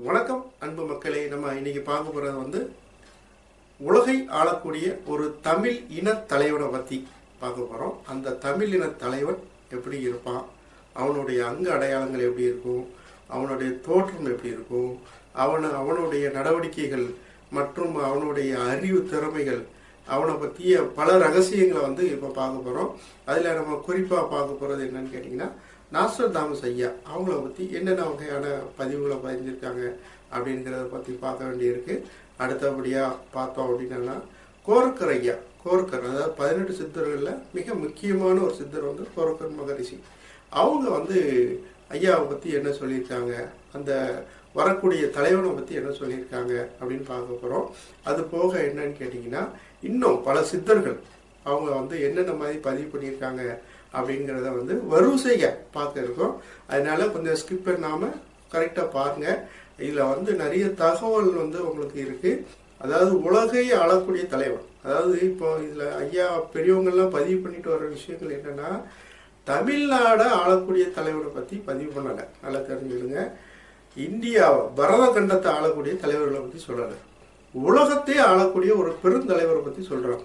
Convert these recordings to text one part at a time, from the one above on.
வணக்கம் அன்பு மக்களே நம்ம இன்னைக்கு பார்க்க போறது வந்து உலகை ஆளக்கூடிய ஒரு தமிழ் இன தலைவனை பத்தி பார்க்க போறோம் அந்த தமிழ் இன தலைவன் எப்படி இருப்பான் அவனுடைய அங்க அடையாளங்கள் எப்படி இருக்கும் அவனுடைய தோற்றம் எப்படி இருக்கும் அவன அவனுடைய நடவடிக்கைகள் மற்றும் அவனுடைய அறிவு திறமைகள் அவனை பற்றிய பல ரகசியங்களை வந்து இப்போ பார்க்க போகிறோம் அதில் நம்ம குறிப்பாக பார்க்க போகிறது என்னன்னு கேட்டிங்கன்னா நாஸ்டர் தாமஸ் ஐயா அவங்கள பற்றி என்னென்ன வகையான பதிவுகளை பதிஞ்சிருக்காங்க அப்படிங்கிறத பற்றி பார்க்க வேண்டியிருக்கு அடுத்தபடியாக பார்த்தோம் அப்படின்னா கோர்க்கர் ஐயா கோர்க்கர் அதாவது பதினெட்டு சித்தர்களில் மிக முக்கியமான ஒரு சித்தர் வந்து கோர்க்கர் மகரிஷி அவங்க வந்து ஐயாவை பற்றி என்ன சொல்லியிருக்காங்க அந்த வரக்கூடிய தலைவனை பற்றி என்ன சொல்லியிருக்காங்க அப்படின்னு பார்க்க போகிறோம் அது போக என்னன்னு கேட்டிங்கன்னா இன்னும் பல சித்தர்கள் அவங்க வந்து என்னென்ன மாதிரி பதிவு பண்ணியிருக்காங்க அப்படிங்கிறத வந்து வரிசையை பார்க்க இருக்கோம் அதனால கொஞ்சம் ஸ்கிப் பண்ணாமல் கரெக்டாக பாருங்க இதில் வந்து நிறைய தகவல் வந்து உங்களுக்கு இருக்குது அதாவது உலகை ஆளக்கூடிய தலைவன் அதாவது இப்போ இதில் ஐயா பெரியவங்கெல்லாம் பதிவு பண்ணிட்டு வர விஷயங்கள் என்னென்னா தமிழ்நாடை ஆளக்கூடிய தலைவரை பற்றி பதிவு பண்ணலை நல்லா தெரிஞ்சுக்கிடுங்க இந்தியாவை பரத கண்டத்தை ஆளக்கூடிய தலைவர்களை பற்றி சொல்லலை உலகத்தையே ஆளக்கூடிய ஒரு பெருந்தலைவரை பற்றி சொல்கிறாங்க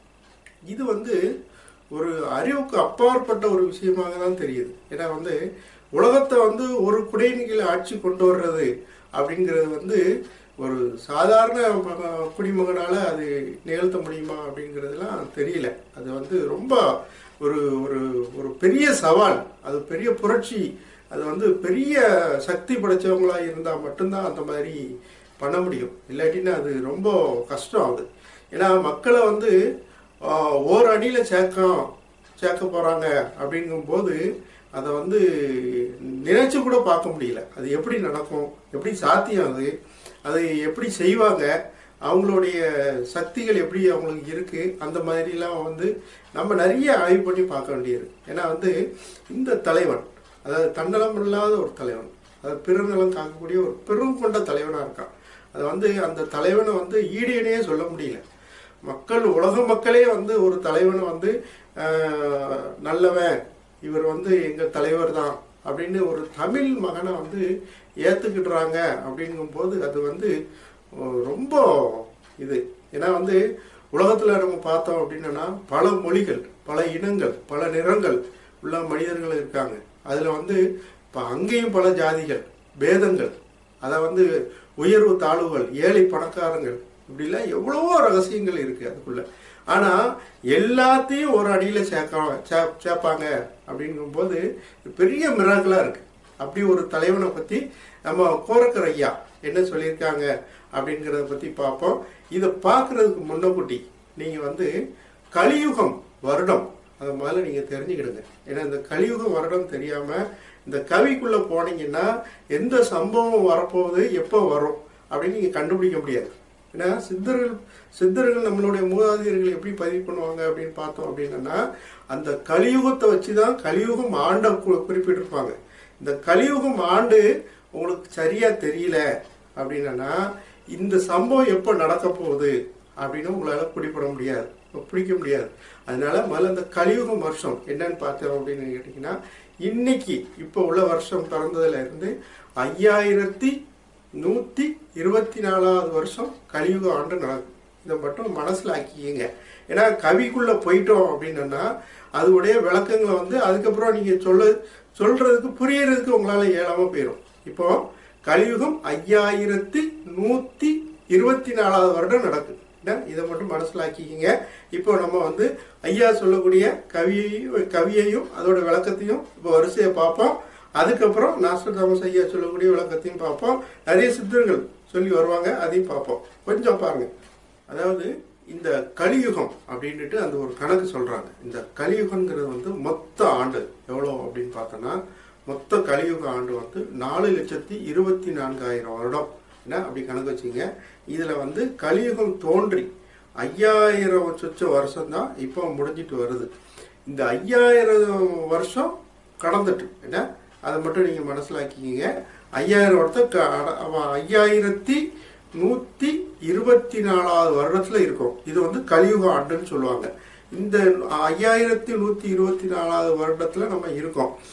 இது வந்து ஒரு அறிவுக்கு அப்பாற்பட்ட ஒரு விஷயமாக தான் தெரியுது ஏன்னா வந்து உலகத்தை வந்து ஒரு குடையின் கீழ் ஆட்சி கொண்டு வர்றது அப்படிங்கிறது வந்து ஒரு சாதாரண மக- குடிமகனால அது நிகழ்த்த முடியுமா அப்படிங்கிறதுலாம் தெரியல அது வந்து ரொம்ப ஒரு ஒரு ஒரு பெரிய சவால் அது பெரிய புரட்சி அது வந்து பெரிய சக்தி படைச்சவங்களா இருந்தால் மட்டும்தான் அந்த மாதிரி பண்ண முடியும் இல்லாட்டின்னா அது ரொம்ப கஷ்டம் அது ஏன்னா மக்களை வந்து ஆஹ், ஓர் அடியில் சேர்க்கம் சேர்க்க போகிறாங்க அப்படிங்கும்போது அதை வந்து நினைச்சு கூட பார்க்க முடியல அது எப்படி நடக்கும் எப்படி சாத்தியம் அது அதை எப்படி செய்வாங்க அவங்களுடைய சக்திகள் எப்படி அவங்களுக்கு இருக்கு அந்த மாதிரிலாம் வந்து நம்ம நிறைய ஆய்வு பண்ணி பார்க்க வேண்டியது ஏன்னா வந்து இந்த தலைவன் அதாவது தன்னலம் இல்லாத ஒரு தலைவன் அதாவது பிறநலம் காக்கக்கூடிய ஒரு பெரும் கொண்ட தலைவனாக இருக்கான் அது வந்து அந்த தலைவனை வந்து ஈடு இணையே சொல்ல முடியல மக்கள் உலக மக்களே வந்து ஒரு தலைவனை வந்து ஆஹ், நல்லவன் இவர் வந்து எங்கள் தலைவர் தான் அப்படின்னு ஒரு தமிழ் மகனை வந்து ஏற்றுக்கிட்டுறாங்க அப்படிங்கும்போது அது வந்து அஹ், ரொம்ப இது ஏன்னா வந்து உலகத்தில் நம்ம பார்த்தோம் அப்படின்னா பல மொழிகள் பல இனங்கள் பல நிறங்கள் உள்ள மனிதர்கள் இருக்காங்க அதில் வந்து இப்போ அங்கேயும் பல ஜாதிகள் பேதங்கள் அதை வந்து உயர்வு தாழ்வுகள் ஏழை பணக்காரங்கள் இப்படிலாம் எவ்வளவோ ரகசியங்கள் இருக்கு அதுக்குள்ள ஆனா எல்லாத்தையும் ஒரு அடியில சேர்க்க சே- சேர்ப்பாங்க அப்படிங்கும்போது பெரிய மிராக்கலா இருக்கு அப்படி ஒரு தலைவனை பத்தி நம்ம கோரக்கர் ஐயா என்ன சொல்லியிருக்காங்க அப்படிங்கிறத பத்தி பார்ப்போம் இதை பார்க்கறதுக்கு முன்னக்கூட்டி நீங்க வந்து கலியுகம் வருடம் அதை முதல்ல நீங்க தெரிஞ்சுக்கிடுங்க ஏன்னா இந்த கலியுக வருடம் தெரியாம இந்த கவிக்குள்ள போனீங்கன்னா எந்த சம்பவம் வரப்போகுது எப்போ வரும் அப்படின்னு நீங்க கண்டுபிடிக்க முடியாது ஏன்னா சித்தர்கள் சித்தர்கள் நம்மளுடைய மூதாதையர்கள் எப்படி பதிவு பண்ணுவாங்க அப்படின்னு பார்த்தோம் அப்படின்னா அந்த கலியுகத்தை வச்சு தான் கலியுகம் ஆண்டை கு- குறிப்பிட்டிருப்பாங்க இந்த கலியுகம் ஆண்டு உங்களுக்கு சரியா தெரியல அப்படின்னா இந்த சம்பவம் எப்போ நடக்க போகுது அப்படின்னு உங்களால பிடிபட முடியாது பிடிக்க முடியாது அதனால முதல்ல இந்த கலியுகம் வருஷம் என்னன்னு பார்த்தோம் அப்படின்னு கேட்டிங்கன்னா இன்னைக்கு இப்போ உள்ள வருஷம் பிறந்ததுல இருந்து ஐயாயிரத்தி நூற்றி இருபத்தி நாலாவது வருஷம் கலியுக ஆண்டு நடக்கும் இதை மட்டும் மனசில் ஆக்கிக்கிங்க ஏன்னா கவிக்குள்ளே போயிட்டோம் அப்படின்னா அதோடைய விளக்கங்களை வந்து அதுக்கப்புறம் நீங்கள் சொல்ல சொல்கிறதுக்கு புரியறதுக்கு உங்களால் இயலாமல் போயிடும் இப்போ கலியுகம் ஐயாயிரத்தி நூற்றி இருபத்தி நாலாவது வருடம் நடக்குது என்ன? இதை மட்டும் மனசில் ஆக்கிக்கிங்க இப்போ நம்ம வந்து ஐயா சொல்லக்கூடிய கவியையும் கவியையும் அதோட விளக்கத்தையும் இப்போ வரிசையை பார்ப்போம் அதுக்கப்புறம் நாஸ்டர் தாமஸ் ஐயா சொல்லக்கூடிய விளக்கத்தையும் பார்ப்போம் நிறைய சித்தர்கள் சொல்லி வருவாங்க அதையும் பார்ப்போம் கொஞ்சம் பாருங்க அதாவது இந்த கலியுகம் அப்படின்ட்டு அந்த ஒரு கணக்கு சொல்றாங்க இந்த கலியுகங்கிறது வந்து மொத்த ஆண்டு எவ்வளோ அப்படின்னு பார்த்தோன்னா மொத்த கலியுக ஆண்டு வந்து நாலு லட்சத்தி இருபத்தி நான்காயிரம் வருடம் என்ன அப்படி கணக்கு வச்சுங்க இதில் வந்து கலியுகம் தோன்றி ஐயாயிரம் சொச்ச வருஷம் தான் இப்போ முடிஞ்சிட்டு வருது இந்த ஐயாயிரம் வருஷம் கடந்துட்டு என்ன அதை மட்டும் நீங்கள் மனசில் ஆக்கிக்கிங்க ஐயாயிரம் வருஷம் க- அட- அவ- ஐயாயிரத்தி நூற்றி இருபத்தி நாலாவது வருடத்தில் இருக்கும் இது வந்து கலியுக ஆண்டுன்னு சொல்லுவாங்க இந்த ஐயாயிரத்தி நூற்றி இருபத்தி நாலாவது வருடத்தில் நம்ம இருக்கோம்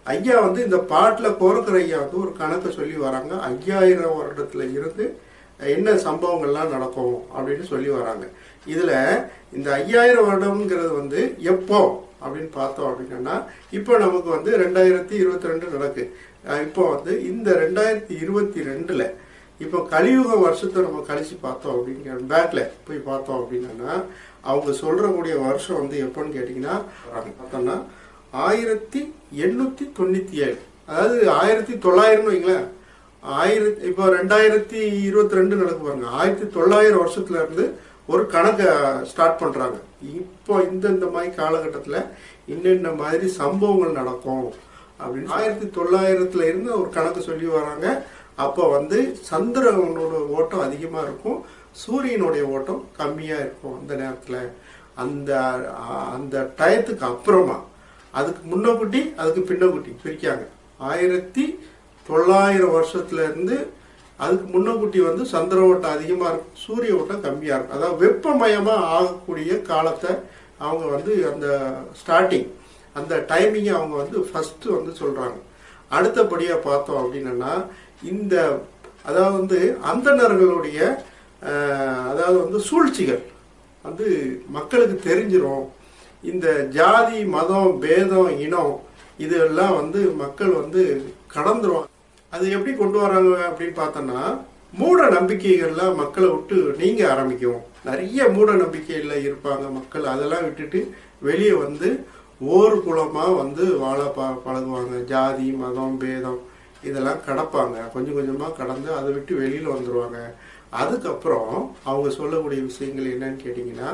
ஐயா வந்து இந்த பாட்டில் கோரக்கர் ஐயா வந்து ஒரு கணக்கை சொல்லி வராங்க ஐயாயிரம் வருடத்துல இருந்து என்ன சம்பவங்கள்லாம் நடக்கும் அப்படின்னு சொல்லி வராங்க இதுல இந்த ஐயாயிரம் வருடம்ங்கிறது வந்து எப்போ அப்படின்னு பார்த்தோம் அப்படின்னா இப்போ நமக்கு வந்து ரெண்டாயிரத்தி இருபத்தி ரெண்டு நடக்கு அஹ் இப்போ வந்து இந்த ரெண்டாயிரத்தி இருபத்தி ரெண்டுல இப்போ கலியுக வருஷத்தை நம்ம கழிச்சு பார்த்தோம் அப்படிங்கிற பேக்ல போய் பார்த்தோம் அப்படின்னா அவங்க சொல்றக்கூடிய வருஷம் வந்து எப்போன்னு கேட்டிங்கன்னா பார்த்தோம்னா ஆயிரத்தி எண்ணூத்தி தொண்ணூத்தி ஏழு அதாவது ஆயிரத்தி தொள்ளாயிரம்னு வைங்களேன் ஆயிரத்தி இப்போ ரெண்டாயிரத்தி இருபத்தி ரெண்டு நடக்கு பாருங்க ஆயிரத்தி தொள்ளாயிரம் வருஷத்துல இருந்து ஒரு கணக்கை ஸ்டார்ட் பண்றாங்க இப்போ இந்த இந்த மாதிரி காலகட்டத்தில் இன்னென்ன மாதிரி சம்பவங்கள் நடக்கும் அப்படின்னு ஆயிரத்தி தொள்ளாயிரத்துல இருந்து ஒரு கணக்கு சொல்லி வராங்க அப்போ வந்து சந்திரனோட ஓட்டம் அதிகமாக இருக்கும் சூரியனுடைய ஓட்டம் கம்மியாக இருக்கும் அந்த நேரத்தில் அந்த அந்த டயத்துக்கு அப்புறமா அதுக்கு முன்னக்குட்டி அதுக்கு பின்னக்குட்டி பிரிக்காங்க ஆயிரத்தி தொள்ளாயிரம் வருஷத்துல இருந்து அதுக்கு முன்னக்குட்டி வந்து சந்திர ஓட்டம் அதிகமாக இருக்கும் சூரிய ஓட்டம் கம்மியாக இருக்கும் அதாவது வெப்பமயமாக ஆகக்கூடிய காலத்தை அவங்க வந்து அந்த ஸ்டார்டிங் அந்த டைமிங்கை அவங்க வந்து ஃபஸ்ட்டு வந்து சொல்கிறாங்க அடுத்தபடியாக பார்த்தோம் அப்படின்னா இந்த அதாவது வந்து அந்தணர்களுடைய அஹ், அதாவது வந்து சூழ்ச்சிகள் வந்து மக்களுக்கு தெரிஞ்சிரும் இந்த ஜாதி மதம் பேதம் இனம் இதெல்லாம் வந்து மக்கள் வந்து கடந்துருவாங்க அது எப்படி கொண்டு வராங்க அப்படின்னு பார்த்தோன்னா மூட நம்பிக்கைகள்லாம் மக்களை விட்டு நீங்க ஆரம்பிக்கும் நிறைய மூட நம்பிக்கையில் இருப்பாங்க மக்கள் அதெல்லாம் விட்டுட்டு வெளியே வந்து ஓர் குலமா வந்து வாழ ப பழகுவாங்க ஜாதி மதம் பேதம் இதெல்லாம் கடப்பாங்க கொஞ்சம் கொஞ்சமா கடந்து அதை விட்டு வெளியில வந்துருவாங்க அதுக்கப்புறம் அவங்க சொல்லக்கூடிய விஷயங்கள் என்னன்னு கேட்டிங்கன்னா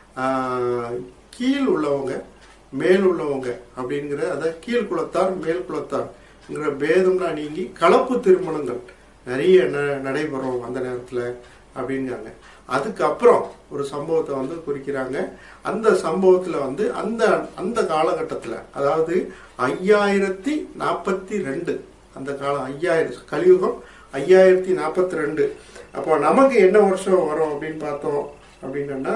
ஆஹ், கீழ் உள்ளவங்க மேல் உள்ளவங்க அப்படிங்கிற அதாவது கீழ் குலத்தார் மேல் குலத்தார்ங்கிற பேதம்லாம் நீங்கி கலப்பு திருமணங்கள் நிறைய ந- நடைபெறும் அந்த நேரத்தில் அப்படிங்காங்க அதுக்கப்புறம் ஒரு சம்பவத்தை வந்து குறிக்கிறாங்க அந்த சம்பவத்தில் வந்து அந்த அந்த காலகட்டத்தில் அதாவது ஐயாயிரத்தி நாற்பத்தி ரெண்டு அந்த காலம் ஐயாயிரம் கலியுகம் ஐயாயிரத்தி நாற்பத்தி ரெண்டு அப்போ நமக்கு என்ன வருஷம் வரும் அப்படின்னு பார்த்தோம் அப்படின்னா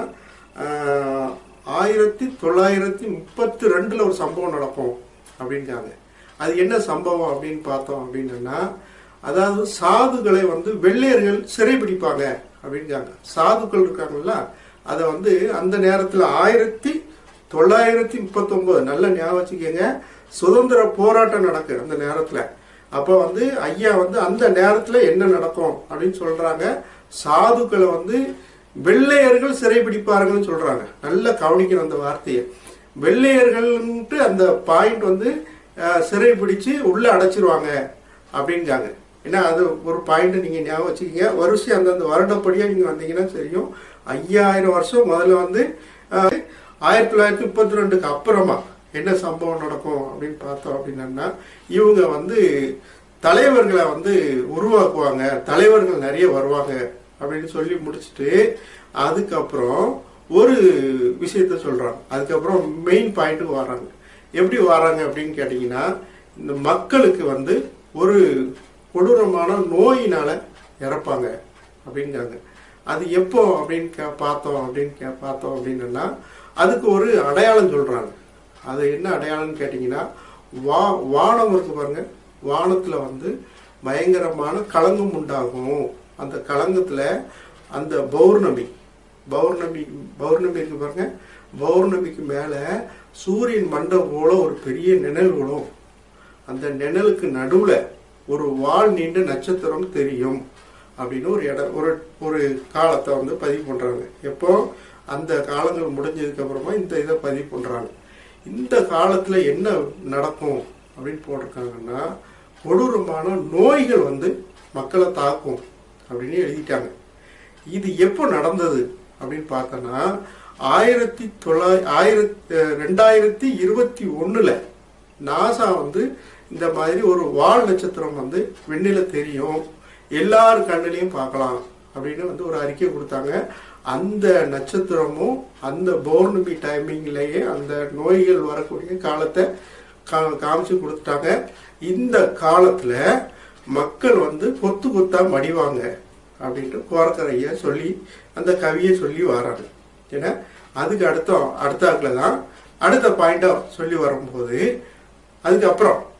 ஆஹ், ஆயிரத்தி தொள்ளாயிரத்தி முப்பத்தி ரெண்டுல ஒரு சம்பவம் நடக்கும் அப்படின்றாங்க அது என்ன சம்பவம் அப்படின்னு பார்த்தோம் அப்படின்னா அதாவது சாதுகளை வந்து வெள்ளையர்கள் சிறைபிடிப்பாங்க அப்படிங்காங்க சாதுக்கள் இருக்காங்கல்ல அதை வந்து அந்த நேரத்தில் ஆயிரத்தி தொள்ளாயிரத்தி முப்பத்தொன்பது நல்ல ஞாபகம் வச்சுக்கோங்க சுதந்திர போராட்டம் நடக்கு அந்த நேரத்தில் அப்போ வந்து ஐயா வந்து அந்த நேரத்தில் என்ன நடக்கும் அப்படின்னு சொல்றாங்க சாதுக்களை வந்து வெள்ளையர்கள் சிறைபிடிப்பார்கள்னு சொல்றாங்க நல்லா கவனிக்கணும் அந்த வார்த்தையை வெள்ளையர்கள்ன்ட்டு அந்த பாயிண்ட் வந்து அஹ், சிறைபிடிச்சு உள்ள அடைச்சிருவாங்க அப்படிங்காங்க ஏன்னா அது ஒரு பாயிண்ட் நீங்க ஞாபகம் வச்சுக்கோங்க வரிசை அந்தந்த வருடப்படியா நீங்க வந்தீங்கன்னா தெரியும் ஐயாயிரம் வருஷம் முதல்ல வந்து அஹ், ஆயிரத்தி தொள்ளாயிரத்தி முப்பத்தி ரெண்டுக்கு அப்புறமா என்ன சம்பவம் நடக்கும் அப்படின்னு பார்த்தோம் அப்படின்னா இவங்க வந்து தலைவர்களை வந்து உருவாக்குவாங்க தலைவர்கள் நிறைய வருவாங்க அப்படின்னு சொல்லி முடிச்சுட்டு அதுக்கப்புறம் ஒரு விஷயத்த சொல்றாங்க அதுக்கப்புறம் மெயின் பாயிண்ட்டுக்கு வராங்க எப்படி வராங்க அப்படின்னு கேட்டிங்கன்னா இந்த மக்களுக்கு வந்து ஒரு கொடூரமான நோயினால இறப்பாங்க அப்படிங்காங்க அது எப்போ அப்படின்னு கே பார்த்தோம் அப்படின்னு கே பார்த்தோம் அப்படின்னா அதுக்கு ஒரு அடையாளம் சொல்றாங்க அது என்ன அடையாளம்னு கேட்டிங்கன்னா வா வானம் இருக்கு பாருங்க வானத்தில் வந்து பயங்கரமான களங்கம் உண்டாகும் அந்த களங்கத்தில் அந்த பௌர்ணமி பௌர்ணமி பௌர்ணமி இருக்கு பாருங்க பௌர்ணமிக்கு மேலே சூரியன் மண்டபம் போல ஒரு பெரிய நிழல் விழும் அந்த நிழலுக்கு நடுவுல ஒரு வால் நீண்ட நட்சத்திரம் தெரியும் அப்படின்னு ஒரு இடம் ஒரு ஒரு காலத்தை வந்து பதிவு பண்றாங்க எப்போ அந்த காலங்கள் முடிஞ்சதுக்கு அப்புறமா இந்த இதை பதிவு பண்றாங்க இந்த காலத்துல என்ன நடக்கும் அப்படின்னு போட்டிருக்காங்கன்னா கொடூரமான நோய்கள் வந்து மக்களை தாக்கும் அப்படின்னு எழுதிட்டாங்க இது எப்போ நடந்தது அப்படின்னு பார்த்தோன்னா ஆயிரத்தி தொள்ளாய் ஆயிரத்தி ரெண்டாயிரத்தி இருபத்தி ஒண்ணுல நாசா வந்து இந்த மாதிரி ஒரு வால் நட்சத்திரம் வந்து வெண்ணில தெரியும் எல்லார் கண்ணிலையும் பார்க்கலாம் அப்படின்னு வந்து ஒரு அறிக்கை கொடுத்தாங்க அந்த நட்சத்திரமும் அந்த பௌர்ணமி டைமிங்லயே அந்த நோய்கள் வரக்கூடிய காலத்தை கா- காமிச்சு கொடுத்துட்டாங்க இந்த காலத்துல மக்கள் வந்து கொத்து கொத்தா மடிவாங்க அப்படின்ட்டு கோரக்கரைய சொல்லி அந்த கவியை சொல்லி வராங்க ஏன்னா அதுக்கு அடுத்த அடுத்தாக்குல தான் அடுத்த பாயிண்டா சொல்லி வரும்போது அதுக்கப்புறம்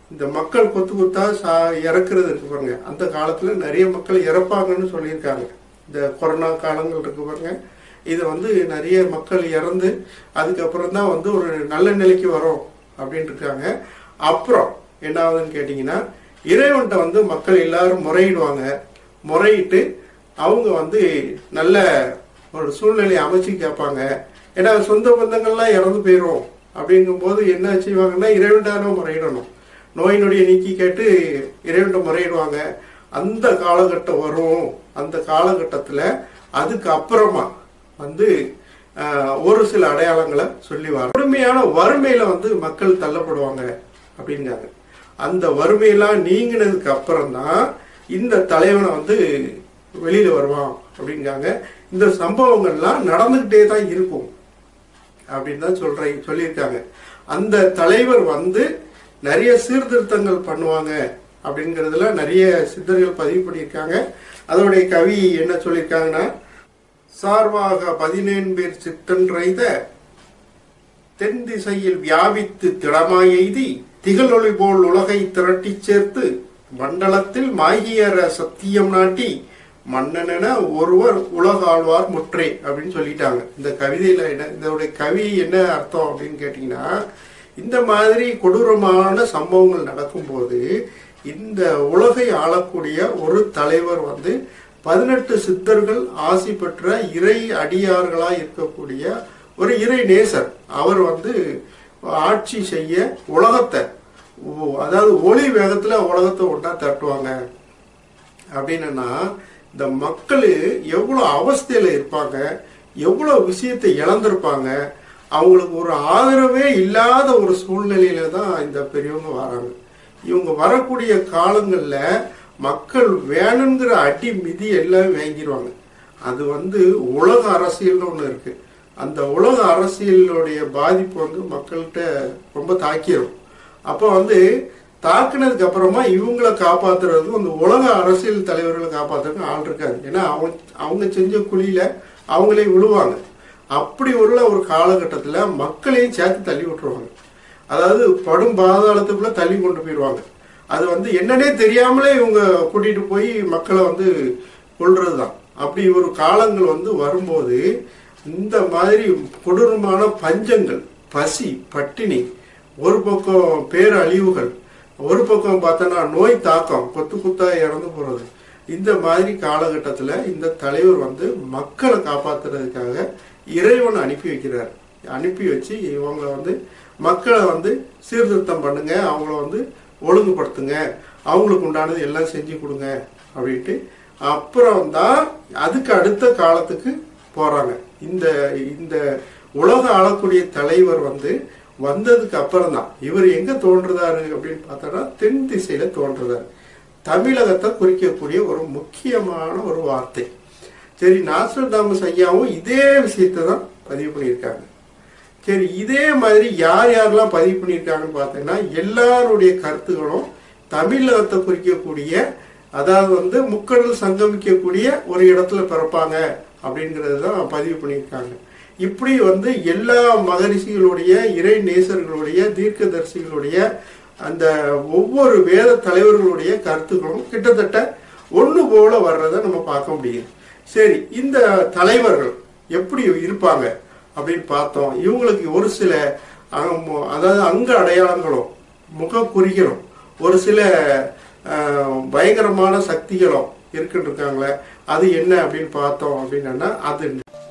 இந்த மக்கள் கொத்து கொத்தா சா இறக்குறது இருக்கு பாருங்க அந்த காலத்துல நிறைய மக்கள் இறப்பாங்கன்னு சொல்லியிருக்காங்க இந்த கொரோனா காலங்கள் இருக்கு பாருங்க இது வந்து நிறைய மக்கள் இறந்து அதுக்கப்புறம் தான் வந்து ஒரு நல்ல நிலைக்கு வரும் அப்படின்னு இருக்காங்க அப்புறம் என்ன ஆகுதுன்னு கேட்டிங்கன்னா இறைவன்கிட்ட வந்து மக்கள் எல்லாரும் முறையிடுவாங்க முறையிட்டு அவங்க வந்து நல்ல ஒரு சூழ்நிலையை அமைச்சு கேட்பாங்க ஏன்னா சொந்த பந்தங்கள்லாம் இறந்து போயிடும் அப்படிங்கும்போது என்ன செய்வாங்கன்னா இறைவன்டான முறையிடணும் நோய் நொடியை நீக்கி கேட்டு இறைவன்ட்ட முறையிடுவாங்க அந்த காலகட்டம் வரும் அந்த காலகட்டத்தில் அதுக்கு அப்புறமா வந்து ஆஹ், ஒரு சில அடையாளங்களை சொல்லி வர கடுமையான வறுமையில வந்து மக்கள் தள்ளப்படுவாங்க அப்படிங்காங்க அந்த வறுமையெல்லாம் நீங்கினதுக்கு அப்புறம் தான் இந்த தலைவனை வந்து வெளியில வருவான் அப்படிங்காங்க இந்த சம்பவங்கள்லாம் நடந்துகிட்டே தான் இருக்கும் அப்படின்னு தான் சொல்றேன் சொல்லியிருக்காங்க அந்த தலைவர் வந்து நிறைய சீர்திருத்தங்கள் பண்ணுவாங்க அப்படிங்கிறதுல நிறைய சித்தர்கள் பதிவு பண்ணியிருக்காங்க அதோடைய கவி என்ன சொல்லியிருக்காங்கன்னா சார்வாக பதினேன்பேர் சித்தன்றைத தென் திசையில் வியாபித்து திடமாயெய்தி திகழொளி போல் உலகை திரட்டிச் சேர்த்து மண்டலத்தில் மாகியர சத்தியம் நாட்டி மன்னனென ஒருவர் உலகாழ்வார் முற்றே அப்படின்னு சொல்லிட்டாங்க இந்த கவிதையில என்ன இதோடைய கவி என்ன அர்த்தம் அப்படின்னு கேட்டீங்கன்னா இந்த மாதிரி கொடூரமான சம்பவங்கள் நடக்கும்போது இந்த உலகை ஆளக்கூடிய ஒரு தலைவர் வந்து பதினெட்டு சித்தர்கள் ஆசி பெற்ற இறை அடியார்களா இருக்கக்கூடிய ஒரு இறை நேசர் அவர் வந்து ஆட்சி செய்ய உலகத்தை ஓ- அதாவது ஒளி வேகத்துல உலகத்தை ஒன்றா தட்டுவாங்க அப்படின்னா இந்த மக்கள் எவ்வளோ அவஸ்தையில இருப்பாங்க எவ்வளோ விஷயத்தை இழந்திருப்பாங்க அவங்களுக்கு ஒரு ஆதரவே இல்லாத ஒரு சூழ்நிலையில தான் இந்த பெரியவங்க வராங்க இவங்க வரக்கூடிய காலங்கள்ல மக்கள் வேணுங்கிற அடி மிதி எல்லாம் வாங்கிடுவாங்க அது வந்து உலக அரசியல்னு ஒன்று இருக்கு அந்த உலக அரசியலுடைய பாதிப்பு வந்து மக்கள்கிட்ட ரொம்ப தாக்கிடும் அப்போ வந்து தாக்குனதுக்கு அப்புறமா இவங்களை காப்பாத்துறதுக்கும் அந்த உலக அரசியல் தலைவர்களை காப்பாத்துறதுக்கும் ஆள் இருக்காது ஏன்னா அவங்க அவங்க செஞ்ச குழியில அவங்களே விழுவாங்க அப்படி உள்ள ஒரு காலகட்டத்தில் மக்களையும் சேர்த்து தள்ளி விட்டுருவாங்க அதாவது படும் பாதாளத்துக்குள்ள தள்ளி கொண்டு போயிடுவாங்க அது வந்து என்னன்னே தெரியாமலே இவங்க கூட்டிட்டு போய் மக்களை வந்து கொள்றதுதான் அப்படி ஒரு காலங்கள் வந்து வரும்போது இந்த மாதிரி கொடூரமான பஞ்சங்கள் பசி பட்டினி ஒரு பக்கம் பேரழிவுகள் ஒரு பக்கம் பார்த்தோன்னா நோய் தாக்கம் கொத்து குத்தா இறந்து போறது இந்த மாதிரி காலகட்டத்தில் இந்த தலைவர் வந்து மக்களை காப்பாத்துறதுக்காக இறைவன் அனுப்பி வைக்கிறார் அனுப்பி வச்சு இவங்க வந்து மக்களை வந்து சீர்திருத்தம் பண்ணுங்க அவங்கள வந்து ஒழுங்குபடுத்துங்க அவங்களுக்கு உண்டானது எல்லாம் செஞ்சு கொடுங்க அப்படின்ட்டு அப்புறம் தான் அதுக்கு அடுத்த காலத்துக்கு போறாங்க இந்த இந்த உலக ஆளக்கூடிய தலைவர் வந்து வந்ததுக்கு அப்புறம் தான் இவர் எங்க தோன்றுறாரு அப்படின்னு பார்த்தோன்னா தென் திசையில தோன்றுறாரு தமிழகத்தை குறிக்கக்கூடிய ஒரு முக்கியமான ஒரு வார்த்தை சரி நாசர் தாமஸ் ஐயாவும் இதே விஷயத்தை தான் பதிவு பண்ணியிருக்காங்க சரி இதே மாதிரி யார் யாரெல்லாம் பதிவு பண்ணியிருக்காங்கன்னு பார்த்தீங்கன்னா எல்லாருடைய கருத்துகளும் தமிழகத்தை குறிக்கக்கூடிய அதாவது வந்து முக்கடல் சங்கமிக்கக்கூடிய ஒரு இடத்துல பிறப்பாங்க அப்படிங்கிறது தான் பதிவு பண்ணியிருக்காங்க இப்படி வந்து எல்லா மகரிஷிகளுடைய இறை நேசர்களுடைய தீர்க்கதரிசிகளுடைய அந்த ஒவ்வொரு வேத தலைவர்களுடைய கருத்துக்களும் கிட்டத்தட்ட ஒன்று போல வர்றதை நம்ம பார்க்க முடியுது சரி இந்த தலைவர்கள் எப்படி இருப்பாங்க அப்படின்னு பார்த்தோம் இவங்களுக்கு ஒரு சில அங்க- அதாவது அங்க அடையாளங்களும் முகக்குறிகளும் ஒரு சில அஹ், பயங்கரமான சக்திகளும் இருக்குன்னு இருக்காங்களே அது என்ன அப்படின்னு பார்த்தோம் அப்படின்னா அது